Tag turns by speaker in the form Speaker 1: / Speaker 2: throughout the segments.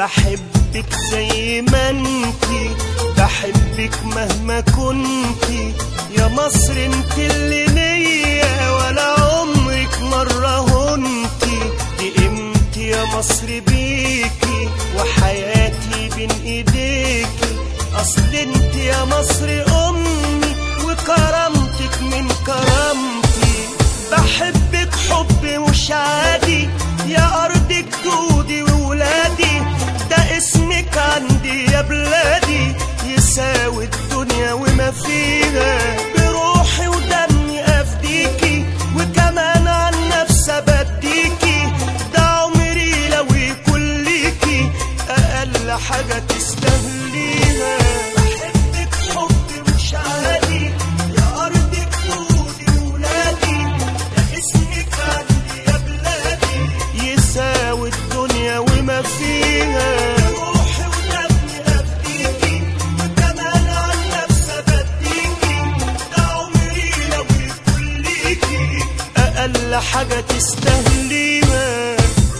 Speaker 1: بحبك زي ما انتي بحبك مهما كنتي يا مصر انت اللي ليا ولا عمرك مرة هنتي دي قيمتي يا مصر بيكي وحياتي بين ايديكي اصل انت يا مصر امي وكرامتك من كرامتي بحبك حب مش عادي يا ارض جدودي وولادي ده اسمك عندي يا بلادي يساوي الدنيا وما فيها بروحي ودمي افديكي وكمان عن نفسي بديكي ده عمري لو يكون ليكي اقل حاجه تستاهليها بحبك حب مش عادي يا ارض جدودي وولادي ده اسمك عندي يا بلادي يساوي الدنيا وما فيها روحي ودمي افديكي وكمان عن نفسي بديكي ده عمري لو يكون ليكي اقل حاجه تستاهليها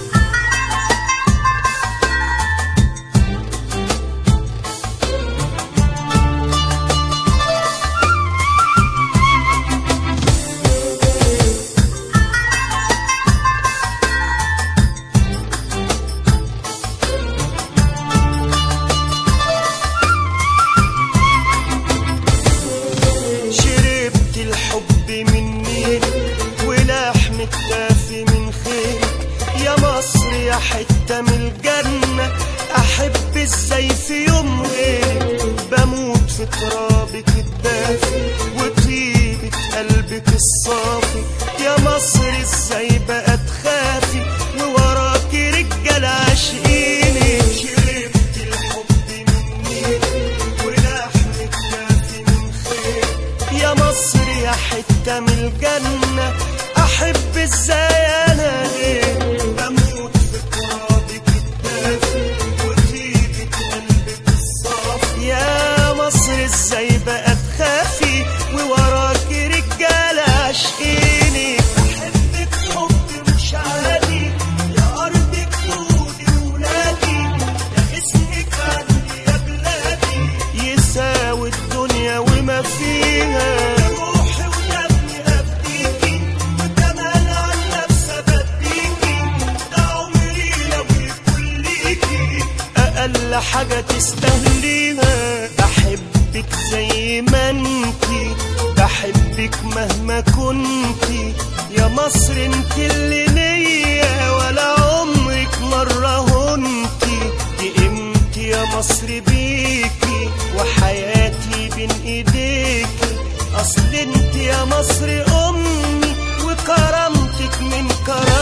Speaker 1: شربت الحب من نيلك ولحم الدافي من خيرك يا مصر يا حتة من الجنة أحب ازاي في يوم غيرك بموت في ترابك الدافي وطيبة قلبك الصافي يا مصر ازاي بقى تخافي ووراكي رجال عاشقينك شربت الحب من نيلك ولحم الدافي من خيرك يا مصر يا حتة من الجنة أحب ازاي أنا غير بموت في ترابك الدافي وطيبة قلبك الصافي يا مصر ازاي بقى تخافي ووراكي رجالة عاشقينك بحبك حب مش عادي يا أرض جدودي وولادي ده اسمك عندي يا بلادي يساوي الدنيا وما فيها روحي ودمي أفديكي وكمان عن نفسي بديكي ده عمري لو يكون ليكي أقل حاجة تستاهليها بحبك زي ما انتي بحبك مهما كنتي يا مصر انت اللي ليا ولا عمرك مرة هنتي دي قيمتي يا مصر بيكي وحياتي بين ايديكي اصل انت يا مصر امي وكرامتك من كرامتي